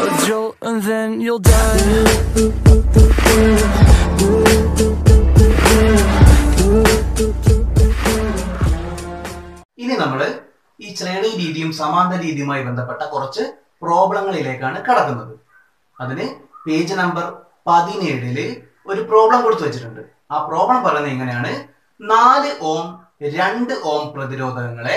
A jolt and then you'll die. ഇനി നമ്മൾ ഈ ശ്രേണി രീതിയും സമാന്തര രീതിയുമായി ബന്ധപ്പെട്ട കുറച്ച് പ്രോബ്ലങ്ങളിലേക്കാണ് കടക്കുന്നത് അതിന് പേജ് നമ്പർ പതിനേഴില് ഒരു പ്രോബ്ലം കൊടുത്തു വെച്ചിട്ടുണ്ട് ആ പ്രോബ്ലം പറയുന്നത് ഇങ്ങനെയാണ് നാല് ഓം രണ്ട് ഓം പ്രതിരോധകങ്ങളെ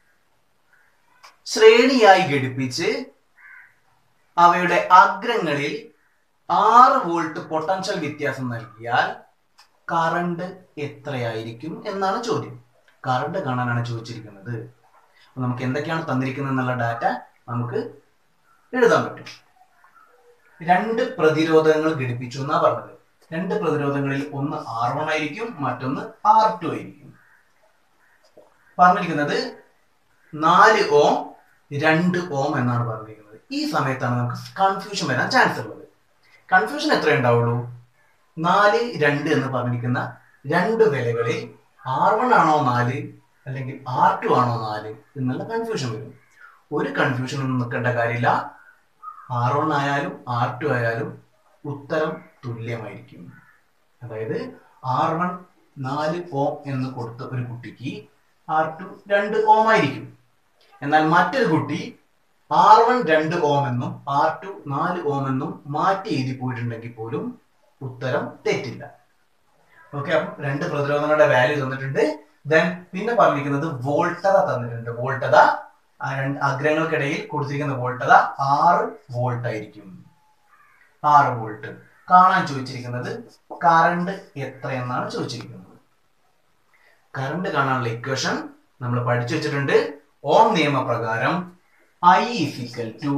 ശ്രേണിയായി ഘടിപ്പിച്ച് അവയുടെ അഗ്രങ്ങളിൽ ആറ് വോൾട്ട് പൊട്ടൻഷ്യൽ വ്യത്യാസം നൽകിയാൽ കറണ്ട് എത്രയായിരിക്കും എന്നാണ് ചോദ്യം കറണ്ട് കാണാനാണ് ചോദിച്ചിരിക്കുന്നത് അപ്പൊ നമുക്ക് എന്തൊക്കെയാണ് തന്നിരിക്കുന്നത് എന്നുള്ള ഡാറ്റ നമുക്ക് എഴുതാൻ പറ്റും രണ്ട് പ്രതിരോധകങ്ങൾ ഘടിപ്പിച്ചു എന്നാ പറഞ്ഞത് രണ്ട് പ്രതിരോധങ്ങളിൽ ഒന്ന് ആർ വൺ ആയിരിക്കും മറ്റൊന്ന് ആർ ടു ആയിരിക്കും പറഞ്ഞിരിക്കുന്നത് നാല് ഓം രണ്ട് ഓം എന്നാണ് പറഞ്ഞിരിക്കുന്നത് ഈ സമയത്താണ് നമുക്ക് കൺഫ്യൂഷൻ വരാൻ ചാൻസ് ഉള്ളത് കൺഫ്യൂഷൻ എത്ര ഉണ്ടാവുള്ളൂ നാല് രണ്ട് എന്ന് പറഞ്ഞിരിക്കുന്ന രണ്ട് വിലകളിൽ ആർ വൺ ആണോ നാല് അല്ലെങ്കിൽ ആർ ടു ആണോ നാല് എന്നുള്ള കൺഫ്യൂഷൻ വരും ഒരു കൺഫ്യൂഷൻ ഒന്നും നിൽക്കേണ്ട കാര്യമില്ല ആർ വൺ ആയാലും ആർ ടു ആയാലും ഉത്തരം തുല്യമായിരിക്കും അതായത് ആർ വൺ നാല് ഓം എന്ന് കൊടുത്ത ഒരു കുട്ടിക്ക് ആർ ടു രണ്ട് ഓം ആയിരിക്കും എന്നാൽ മറ്റൊരു കുട്ടി ആർ വൺ രണ്ട് ഓം എന്നും ആർ ടു നാല് ഓം എന്നും മാറ്റി എഴുതി പോയിട്ടുണ്ടെങ്കിൽ പോലും ഉത്തരം തെറ്റില്ല ഓക്കെ അപ്പം രണ്ട് പ്രതിരോധങ്ങളുടെ വാല്യൂ തന്നിട്ടുണ്ട് ദെൻ പിന്നെ പറഞ്ഞിരിക്കുന്നത് വോൾട്ടത തന്നിട്ടുണ്ട് വോൾട്ടത ആ രണ്ട് അഗ്രങ്ങൾക്കിടയിൽ കൊടുത്തിരിക്കുന്ന വോൾട്ടത ആറ് വോൾട്ട് ആയിരിക്കും ആറ് വോൾട്ട് കാണാൻ ചോദിച്ചിരിക്കുന്നത് കറണ്ട് എത്ര എന്നാണ് ചോദിച്ചിരിക്കുന്നത് കറണ്ട് കാണാനുള്ള ഇക്വേഷൻ നമ്മൾ പഠിച്ചു വെച്ചിട്ടുണ്ട് ഓം നിയമപ്രകാരം I is equal to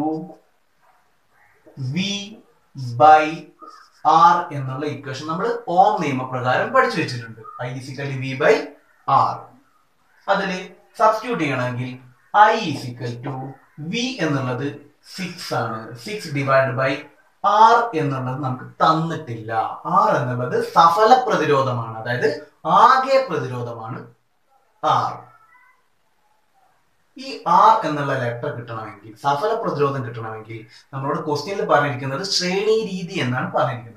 V by R എന്നുള്ള ഇക്വേഷൻ നമ്മൾ ഓം നിയമപ്രകാരം പഠിച്ചു വെച്ചിട്ടുണ്ട് I is equal V by R അതിൽ സബ്സ്റ്റിറ്റ്യൂട്ട് ചെയ്യണമെങ്കിൽ ഐ ഇസിക്കൽ ടു വി എന്നുള്ളത് സിക്സ് ആണ് സിക്സ് ഡിവൈഡ് ബൈ ആർ എന്നുള്ളത് നമുക്ക് തന്നിട്ടില്ല ആർ എന്നുള്ളത് സഫല പ്രതിരോധമാണ് അതായത് ആകെ പ്രതിരോധമാണ് ആർ ഈ ആർ എന്നുള്ള ലെറ്റർ കിട്ടണമെങ്കിൽ സഫല പ്രതിരോധം കിട്ടണമെങ്കിൽ നമ്മളോട് ക്വസ്റ്റ്യനിൽ പറഞ്ഞിരിക്കുന്നത് ശ്രേണി രീതി എന്നാണ് പറഞ്ഞിരിക്കുന്നത്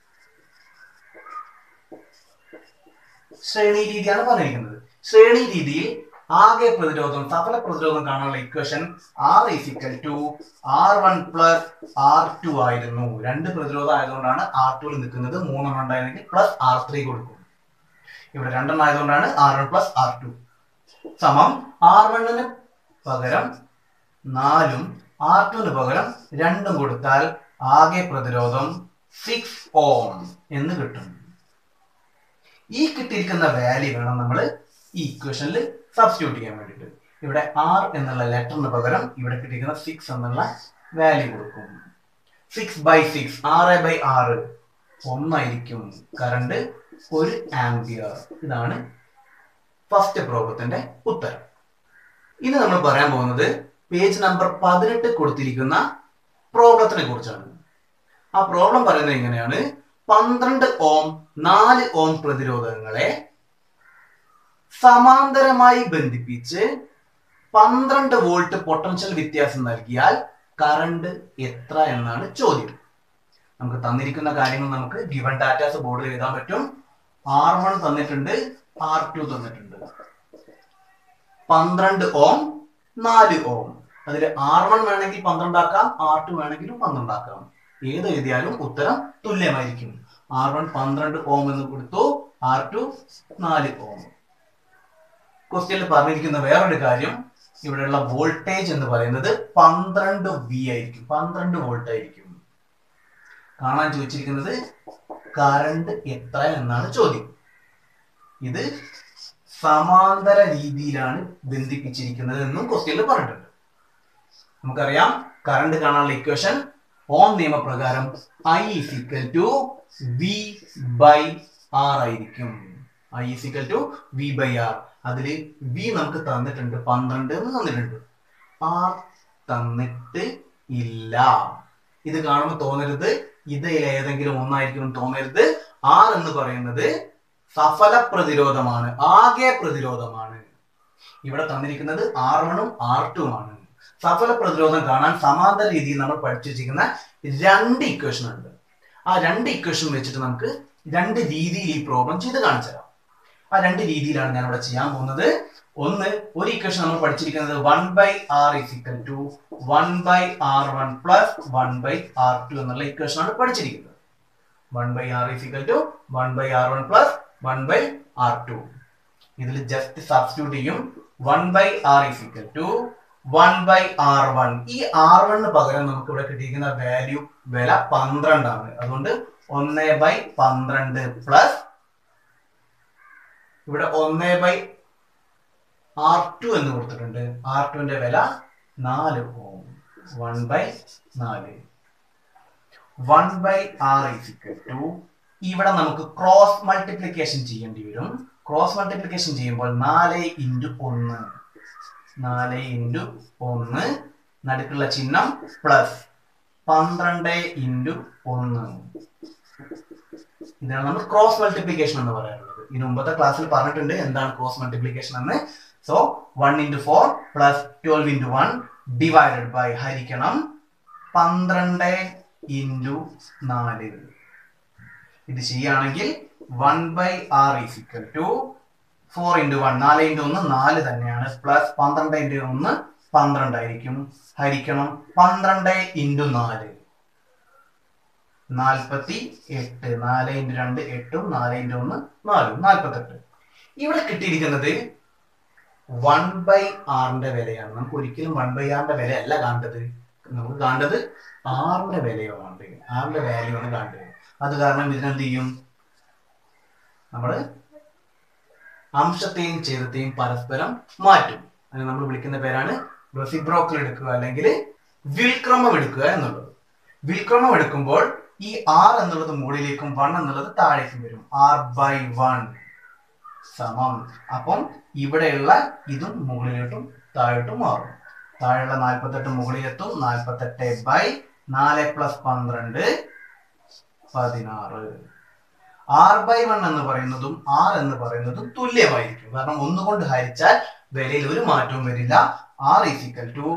ശ്രേണി രീതിയാണ് പറഞ്ഞിരിക്കുന്നത് ശ്രേണി രീതിയിൽ ആകെ പ്രതിരോധം സഫല പ്രതിരോധം കാണാനുള്ള equation R is equal to R one plus R two ആയിരുന്നു രണ്ട് പ്രതിരോധം ആയതുകൊണ്ടാണ് ആർ ടുവിൽ നിൽക്കുന്നത് മൂന്നെണ്ണം ഉണ്ടായിരുന്നെങ്കിൽ പ്ലസ് ആർ ത്രീ കൊടുക്കും ഇവിടെ രണ്ടെണ്ണം ആയതുകൊണ്ടാണ് R one plus R two സമം ആർ വണ്ണിന് പകരം നാലും ആർ ടുവിന് പകരം രണ്ടും കൊടുത്താൽ ആകെ പ്രതിരോധം സിക്സ് ഓം എന്ന് കിട്ടും ഈ കിട്ടിയിരിക്കുന്ന വാല്യൂ വേണം നമ്മൾ ഈ ഇക്വേഷനിൽ സബ്സ്റ്റിറ്റ്യൂട്ട് ചെയ്യാൻ വേണ്ടിയിട്ട് ഇവിടെ ആർ എന്നുള്ള ലെറ്ററിന് പകരം ഇവിടെ കിട്ടിയിരിക്കുന്ന സിക്സ് എന്നുള്ള വാല്യൂ കൊടുക്കും സിക്സ് ബൈ സിക്സ് ആറ് ബൈ ആറ് ഒന്നായിരിക്കും കറണ്ട് ഒരു ആംബിയർ ഇതാണ് ഫസ്റ്റ് പ്രോബ്ലത്തിന്റെ ഉത്തരം ഇനി നമ്മൾ പറയാൻ പോകുന്നത് പേജ് നമ്പർ പതിനെട്ട് കൊടുത്തിരിക്കുന്ന പ്രോബ്ലത്തിനെ കുറിച്ചാണ് ആ പ്രോബ്ലം പറയുന്നത് എങ്ങനെയാണ് പന്ത്രണ്ട് ഓം നാല് ഓം പ്രതിരോധങ്ങളെ സമാന്തരമായി ബന്ധിപ്പിച്ച് പന്ത്രണ്ട് വോൾട്ട് പൊട്ടൻഷ്യൽ വ്യത്യാസം നൽകിയാൽ കറണ്ട് എത്ര എന്നാണ് ചോദ്യം നമുക്ക് തന്നിരിക്കുന്ന കാര്യങ്ങൾ നമുക്ക് ഗിവൺ ഡാറ്റാസ് ബോർഡിൽ എഴുതാൻ പറ്റും ആർ വൺ തന്നിട്ടുണ്ട് ആർ ടു തന്നിട്ടുണ്ട് പന്ത്രണ്ട് ഓം നാല് ഓം അതിൽ ആർ വൺ വേണമെങ്കിൽ പന്ത്രണ്ടാക്കാം ആർ ടു വേണമെങ്കിലും പന്ത്രണ്ടാക്കാം ഏത് എഴുതിയാലും ഉത്തരം തുല്യമായിരിക്കും ആർ വൺ പന്ത്രണ്ട് ഓം എന്ന് കൊടുത്തു ആർ ടു നാല് ഓം ക്വസ്റ്റ്യനിൽ പറഞ്ഞിരിക്കുന്ന വേറൊരു കാര്യം ഇവിടെയുള്ള വോൾട്ടേജ് എന്ന് പറയുന്നത് പന്ത്രണ്ട് വി ആയിരിക്കും പന്ത്രണ്ട് വോൾട്ട് ആയിരിക്കും കാണാൻ ചോദിച്ചിരിക്കുന്നത് കറണ്ട് എത്ര എന്നാണ് ചോദ്യം ഇത് സമാന്തര രീതിയിലാണ് ബന്ധിപ്പിച്ചിരിക്കുന്നത് എന്നും ക്വസ്റ്റ്യനിൽ പറഞ്ഞിട്ടുണ്ട് നമുക്കറിയാം കറണ്ട് കാണാനുള്ള ഇക്വേഷൻ ഓം നിയമപ്രകാരം I is equal to V by R ആയിരിക്കും I is equal to V by R അതിൽ വി നമുക്ക് തന്നിട്ടുണ്ട് പന്ത്രണ്ട് എന്ന് തന്നിട്ടുണ്ട് ആർ തന്നിട്ട് ഇല്ല ഇത് കാണുമ്പോൾ തോന്നരുത് ഇതിൽ ഏതെങ്കിലും ഒന്നായിരിക്കും തോന്നരുത് ആർ എന്ന് പറയുന്നത് സഫല പ്രതിരോധമാണ് ആകെ പ്രതിരോധമാണ് ഇവിടെ തന്നിരിക്കുന്നത് ആർ വണ്ണും ആർ ടു ആണ് സഫല പ്രതിരോധം കാണാൻ സമാന്തര രീതിയിൽ നമ്മൾ പഠിച്ചു വെച്ചിരിക്കുന്ന രണ്ട് ഇക്വേഷൻ ഉണ്ട് ആ രണ്ട് ഇക്വേഷൻ വെച്ചിട്ട് നമുക്ക് രണ്ട് രീതിയിൽ ഈ പ്രോബ്ലം ചെയ്ത് കാണിച്ചു തരാം ആ രണ്ട് രീതിയിലാണ് ഞാൻ ഇവിടെ ചെയ്യാൻ പോകുന്നത് ഒന്ന് ഒരു ഇക്വേഷൻ നമ്മൾ പഠിച്ചിരിക്കുന്നത് one by R is equal to one by R one plus one by R two എന്നുള്ള ഇക്വേഷൻ ആണ് പഠിച്ചിരിക്കുന്നത് one by R is equal to one by R one plus one by R two ഇതിൽ ജസ്റ്റ് സബ്സ്റ്റിറ്റ്യൂട്ട് ചെയ്യും one by R is equal to one by R one ഈ R വണ്ണിന് പകരം നമുക്ക് ഇവിടെ കിട്ടിയിരിക്കുന്ന വാല്യൂ വില പന്ത്രണ്ടാണ് അതുകൊണ്ട് ഒന്ന് ബൈ പന്ത്രണ്ട് പ്ലസ് ഇവിടെ ഒന്ന് ബൈ ആർ ടു എന്ന് കൊടുത്തിട്ടുണ്ട് ആർ ടുവിന്റെ വില നാല് ഓം വൺ ബൈ നാല് one by R is equal to ഇവിടെ നമുക്ക് ക്രോസ് മൾട്ടിപ്ലിക്കേഷൻ ചെയ്യേണ്ടി വരും ക്രോസ് മൾട്ടിപ്ലിക്കേഷൻ ചെയ്യുമ്പോൾ നാല് ഇൻറ്റു ഒന്ന് നാല് ഇൻറ്റു ഒന്ന് നടുക്കുള്ള ചിഹ്നം പ്ലസ് പന്ത്രണ്ട് ഇൻറ്റു ഒന്ന് ഇതാണ് നമ്മൾ ക്രോസ് മൾട്ടിപ്ലിക്കേഷൻ എന്ന് പറയാറുള്ളത് ഇതിന് മുമ്പത്തെ ക്ലാസ്സിൽ പറഞ്ഞിട്ടുണ്ട് എന്താണ് ക്രോസ് മൾട്ടിപ്ലിക്കേഷൻ എന്ന് so one into four plus twelve into one divided by ഹരിക്കണം പന്ത്രണ്ട് ഇൻറ്റു നാല് ഇത് ചെയ്യുകയാണെങ്കിൽ one by R is equal to four into one നാല് ഇൻറ്റു ഒന്ന് നാല് തന്നെയാണ് പ്ലസ് പന്ത്രണ്ട് ഇൻറ്റു ഒന്ന് പന്ത്രണ്ടായിരിക്കും ഹരിക്കണം പന്ത്രണ്ട് ഇൻറ്റു നാല് നാൽപ്പത്തി എട്ട് നാല് ഇൻറ്റു രണ്ട് എട്ടും നാല് ഇൻറ്റു ഒന്ന് നാലും നാൽപ്പത്തെട്ട് ഇവിടെ കിട്ടിയിരിക്കുന്നത് വൺ ബൈ ആറിന്റെ വിലയാണ് നമുക്ക് ഒരിക്കലും വൺ ബൈ ആറിന്റെ വില അല്ല കാണേണ്ടത് നമുക്ക് കാണേണ്ടത് ആറിന്റെ വിലയോ കാണേണ്ടത് ആറിന്റെ വാല്യൂ ആണ് കാണേണ്ടത് അത് കാരണം ഇതിനെന്ത് ചെയ്യും നമ്മൾ അംശത്തെയും ഛേദത്തെയും പരസ്പരം മാറ്റും അതിന് നമ്മൾ വിളിക്കുന്ന പേരാണ് റെസിബ്രോക്കൽ എടുക്കുക അല്ലെങ്കിൽ വിൽക്രമം എടുക്കുക എന്നുള്ളത് വിൽക്രമം എടുക്കുമ്പോൾ ഈ ആർ എന്നുള്ളത് മുകളിലേക്കും വൺ എന്നുള്ളത് താഴേക്കും വരും ആർ ബൈ വൺ സമം അപ്പം ഇവിടെയുള്ള ഇതും മുകളിലോട്ടും താഴോട്ടും മാറും താഴെയുള്ള നാൽപ്പത്തെട്ട് മുകളിലെത്തും നാൽപ്പത്തെട്ട് ബൈ നാല് പ്ലസ് പന്ത്രണ്ട് പതിനാറ് ആർ ബൈ വൺ എന്ന് പറയുന്നതും ആർ എന്ന് പറയുന്നതും തുല്യമായിരിക്കും കാരണം ഒന്നുകൊണ്ട് ഹരിച്ചാൽ വിലയിൽ ഒരു മാറ്റവും വരില്ല ആർ ഈസിക്കൽ ടു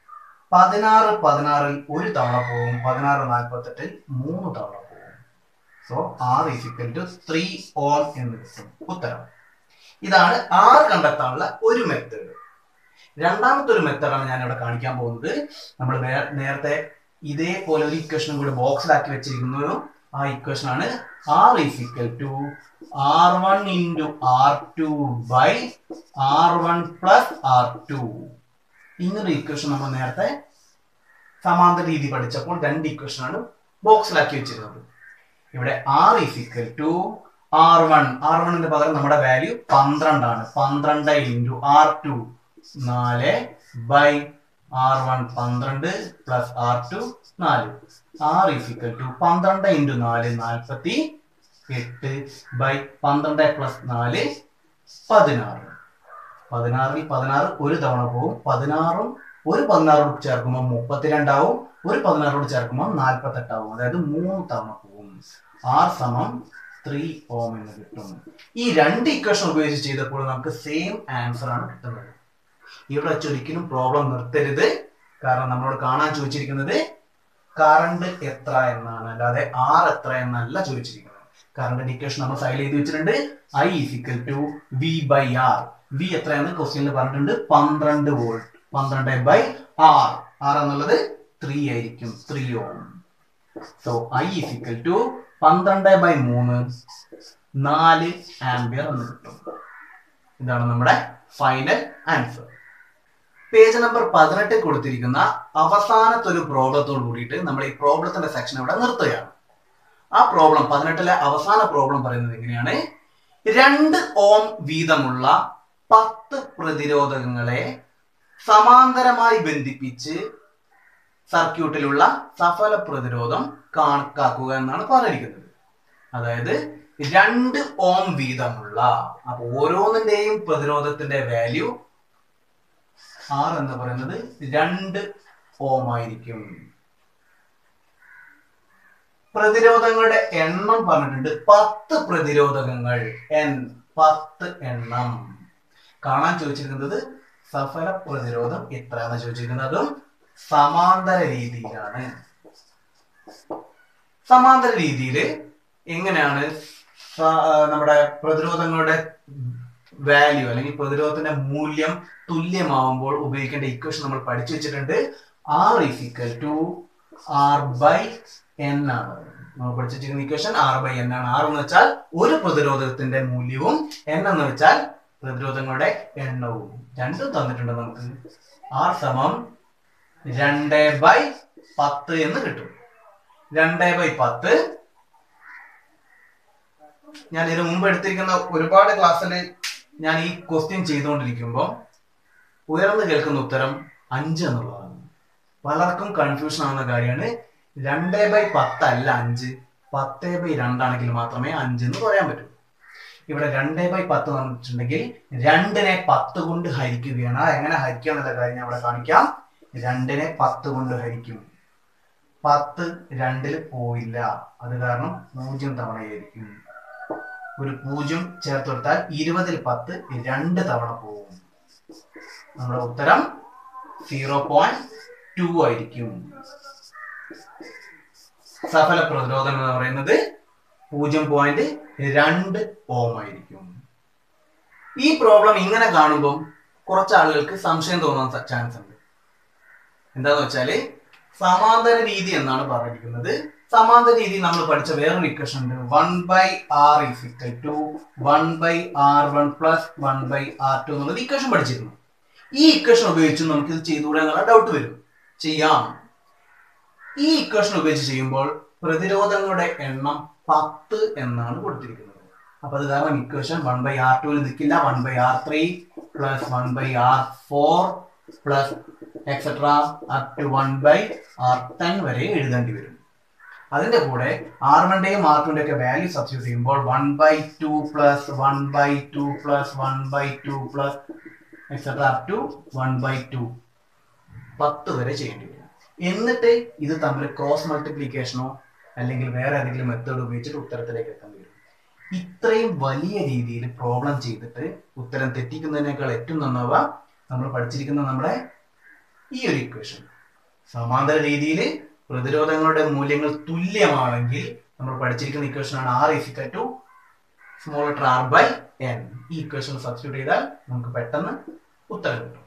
പതിനാറ് പതിനാറിൽ ഒരു തവണ പോകും പതിനാറ് നാൽപ്പത്തെട്ടിൽ മൂന്ന് തവണ പോകും so R is equal to three ohm എന്ന് കിട്ടും ഉത്തരം ഇതാണ് ആർ കണ്ടെത്താനുള്ള ഒരു മെത്തേഡ് രണ്ടാമത്തെ ഒരു മെത്തേഡാണ് ഞാൻ ഇവിടെ കാണിക്കാൻ പോകുന്നത് നമ്മൾ നേരത്തെ ഇതേപോലെ ഒരു ഇക്വേഷനും കൂടി ബോക്സിലാക്കി വെച്ചിരിക്കുന്നു ആ ഇക്വേഷൻ ആണ് R is equal to R one into R two by R one plus R two ഇങ്ങനൊരു ഇക്വേഷൻ നമ്മൾ നേരത്തെ സമാന്തര രീതി പഠിച്ചപ്പോൾ രണ്ട് ഇക്വേഷൻ ആണ് ബോക്സിലാക്കി വെച്ചിരുന്നത് ഇവിടെ R is equal to R one R വണ്ണിന്റെ പകരം നമ്മുടെ വാല്യൂ പന്ത്രണ്ടാണ് പന്ത്രണ്ട് ഇൻറ്റു ആർ ടു നാല് ബൈ ആർ വൺ പന്ത്രണ്ട് പ്ലസ് ആർ ടു നാല് ആർ ഈസിക്കൽ ടു പന്ത്രണ്ട് ഇൻറ്റു നാല് നാൽപ്പത്തി എട്ട് ബൈ പന്ത്രണ്ട് പ്ലസ് നാല് പതിനാറ് പതിനാറിൽ പതിനാറ് ഒരു തവണ പോകും പതിനാറും ഒരു പതിനാറോട് ചേർക്കുമ്പോൾ മുപ്പത്തിരണ്ടാവും ഒരു പതിനാറോട് ചേർക്കുമ്പോൾ നാൽപ്പത്തെട്ടാവും അതായത് മൂന്ന് തവണ പോകും ആർ സമം ത്രീ ഓം എന്ന് കിട്ടും ഈ രണ്ട് ഇക്വേഷൻ ഉപയോഗിച്ച് ചെയ്തപ്പോൾ നമുക്ക് സെയിം ആൻസർ ആണ് കിട്ടുന്നത് ഇവിടെ വെച്ച് ഒരിക്കലും പ്രോബ്ലം നിർത്തരുത് കാരണം നമ്മളോട് കാണാൻ ചോദിച്ചിരിക്കുന്നത് കറണ്ട് എത്ര എന്നാണ് അല്ലാതെ ആർ എത്ര എന്നല്ല ചോദിച്ചിരിക്കുന്നത് കറണ്ട് ഇക്വേഷൻ നമ്മൾ ഫയൽ ചെയ്ത് വെച്ചിട്ടുണ്ട് I is equal to V by R V എത്രയാണെന്ന് ക്വസ്റ്റ്യനിൽ പറഞ്ഞിട്ടുണ്ട് പന്ത്രണ്ട് വോൾട്ട് പന്ത്രണ്ട് ബൈ ആർ ആർ എന്നുള്ളത് ത്രീ ആയിരിക്കും three ohm so I is equal to പന്ത്രണ്ട് ബൈ മൂന്ന് നാല് ആംബിയർ എന്ന് കിട്ടും ഇതാണ് നമ്മുടെ ഫൈനൽ ആൻസർ പേജ് നമ്പർ പതിനെട്ട് കൊടുത്തിരിക്കുന്ന അവസാനത്തെ ഒരു പ്രോബ്ലത്തോട് കൂടിയിട്ട് നമ്മൾ ഈ പ്രോബ്ലത്തിന്റെ സെക്ഷൻ ഇവിടെ നിർത്തുകയാണ് ആ പ്രോബ്ലം പതിനെട്ടിലെ അവസാന പ്രോബ്ലം പറയുന്നത് എങ്ങനെയാണ് രണ്ട് ഓം വീതമുള്ള പത്ത് പ്രതിരോധകങ്ങളെ സമാന്തരമായി ബന്ധിപ്പിച്ച് സർക്യൂട്ടിലുള്ള സഫല പ്രതിരോധം കണക്കാക്കുക എന്നാണ് പറഞ്ഞിരിക്കുന്നത് അതായത് രണ്ട് ഓം വീതമുള്ള അപ്പൊ ഓരോന്നിന്റെയും പ്രതിരോധത്തിന്റെ വാല്യൂ ആർ എന്ന് പറയുന്നത് രണ്ട് ഓം ആയിരിക്കും പ്രതിരോധങ്ങളുടെ എണ്ണം പറഞ്ഞിട്ടുണ്ട് പത്ത് പ്രതിരോധകങ്ങൾ എൻ പത്ത് എണ്ണം കാണാൻ ചോദിച്ചിരിക്കുന്നത് സഫല പ്രതിരോധം എത്രയാണ് ചോദിച്ചിരിക്കുന്നതും സമാന്തര രീതിയിലാണ് സമാന്തര രീതിയിൽ എങ്ങനെയാണ് സ- ആ, നമ്മുടെ പ്രതിരോധങ്ങളുടെ വാല്യൂ അല്ലെങ്കിൽ പ്രതിരോധത്തിന്റെ മൂല്യം തുല്യമാവുമ്പോൾ ഉപയോഗിക്കേണ്ട ഇക്വേഷൻ നമ്മൾ പഠിച്ചു വെച്ചിട്ടുണ്ട് R is equal to R by N ആണ് നമ്മൾ പഠിച്ചു വെച്ചിരിക്കുന്ന ഇക്വേഷൻ ആർ ബൈ എൻ ആണ് ആർ എന്ന് വെച്ചാൽ ഒരു പ്രതിരോധത്തിന്റെ മൂല്യവും എൻ എന്ന് വെച്ചാൽ പ്രതിരോധങ്ങളുടെ എണ്ണവും രണ്ടും തന്നിട്ടുണ്ട് നമുക്ക് ആർ സമം രണ്ട് ബൈ പത്ത് എന്ന് കിട്ടും രണ്ട് ബൈ പത്ത് ഞാൻ ഇതിനു മുമ്പ് എടുത്തിരിക്കുന്ന ഒരുപാട് ക്ലാസ്സിൽ ഞാൻ ഈ ക്വസ്റ്റ്യൻ ചെയ്തുകൊണ്ടിരിക്കുമ്പോൾ ഉയർന്നു കേൾക്കുന്ന ഉത്തരം അഞ്ച് എന്നുള്ളതാണ് പലർക്കും കൺഫ്യൂഷൻ ആവുന്ന കാര്യമാണ് രണ്ട് ബൈ പത്തല്ല അഞ്ച് പത്ത് ബൈ രണ്ടാണെങ്കിൽ മാത്രമേ അഞ്ച് എന്ന് പറയാൻ പറ്റൂ ഇവിടെ രണ്ട് ബൈ പത്ത് വന്നിട്ടുണ്ടെങ്കിൽ രണ്ടിനെ പത്ത് കൊണ്ട് ഹരിക്കുകയാണ് ആ എങ്ങനെ ഹരിക്കുക എന്നുള്ള കാര്യം ഞാൻ ഇവിടെ കാണിക്കാം രണ്ടിനെ പത്ത് കൊണ്ട് ഹരിക്കും പത്ത് രണ്ടിൽ പോയില്ല അത് കാരണം പൂജ്യം തവണയായിരിക്കും ഒരു പൂജ്യം ചേർത്ത് കൊടുത്താൽ ഇരുപതിൽ പത്ത് രണ്ട് തവണ പോകും നമ്മുടെ ഉത്തരം സീറോ പോയിന്റ് ടു ആയിരിക്കും സഫല പ്രതിരോധം എന്ന് പറയുന്നത് പൂജ്യം പോയിന്റ് രണ്ട് ഓം ആയിരിക്കും ഈ പ്രോബ്ലം ഇങ്ങനെ കാണുമ്പോൾ കുറച്ച് ആളുകൾക്ക് സംശയം തോന്നാൻ ചാൻസ് ഉണ്ട് എന്താന്ന് വെച്ചാല് സമാന്തര രീതി എന്നാണ് പറഞ്ഞിരിക്കുന്നത് സമാന്തര രീതി നമ്മൾ പഠിച്ച വേറൊരു ഇക്വേഷൻ ഉണ്ട് one by R is equal to one by R one plus one by R two എന്നുള്ളത് ഇക്വേഷൻ പഠിച്ചിരുന്നു ഈ ഇക്വേഷൻ ഉപയോഗിച്ച് നമുക്ക് ഇത് ചെയ്തുകൂടെ എന്നുള്ള ഡൗട്ട് വരും ചെയ്യാം ഈ ഇക്വേഷൻ ഉപയോഗിച്ച് ചെയ്യുമ്പോൾ പ്രതിരോധങ്ങളുടെ എണ്ണം പത്ത് എന്നാണ് കൊടുത്തിരിക്കുന്നത് അപ്പൊ അത് കാരണം ഇക്വേഷൻ വൺ ബൈ ആർ ടുവിൽ നിൽക്കില്ല one by R three plus one by R four plus etcetera up to one by R ten വരെ എഴുതേണ്ടി വരും അതിന്റെ കൂടെ ആർ വൺന്റെയും ആർ ടുവിന്റെ ഒക്കെ വാല്യൂ സബ്സ്റ്റിറ്റ്യൂട്ട് ചെയ്യുമ്പോൾ one by two plus one by two plus one by two plus etcetera up to one by two പത്ത് വരെ ചെയ്യേണ്ടി വരും എന്നിട്ട് ഇത് തമ്മിൽ ക്രോസ് മൾട്ടിപ്ലിക്കേഷനോ അല്ലെങ്കിൽ വേറെ ഏതെങ്കിലും മെത്തേഡ് ഉപയോഗിച്ചിട്ട് ഉത്തരത്തിലേക്ക് എത്തേണ്ടി വരും ഇത്രയും വലിയ രീതിയിൽ പ്രോബ്ലം ചെയ്തിട്ട് ഉത്തരം തെറ്റിക്കുന്നതിനേക്കാൾ ഏറ്റവും നന്നാവുക നമ്മൾ പഠിച്ചിരിക്കുന്ന നമ്മുടെ ഈ ഒരു ഇക്വേഷൻ സമാന്തര രീതിയിൽ പ്രതിരോധങ്ങളുടെ മൂല്യങ്ങൾ തുല്യമാണെങ്കിൽ നമ്മൾ പഠിച്ചിരിക്കുന്ന ഇക്വേഷൻ ആണ് R is equal to small letter R by N ഈ ഇക്വേഷൻ സബ്സ്റ്റിറ്റ്യൂട്ട് ചെയ്താൽ നമുക്ക് പെട്ടെന്ന് ഉത്തരം കിട്ടും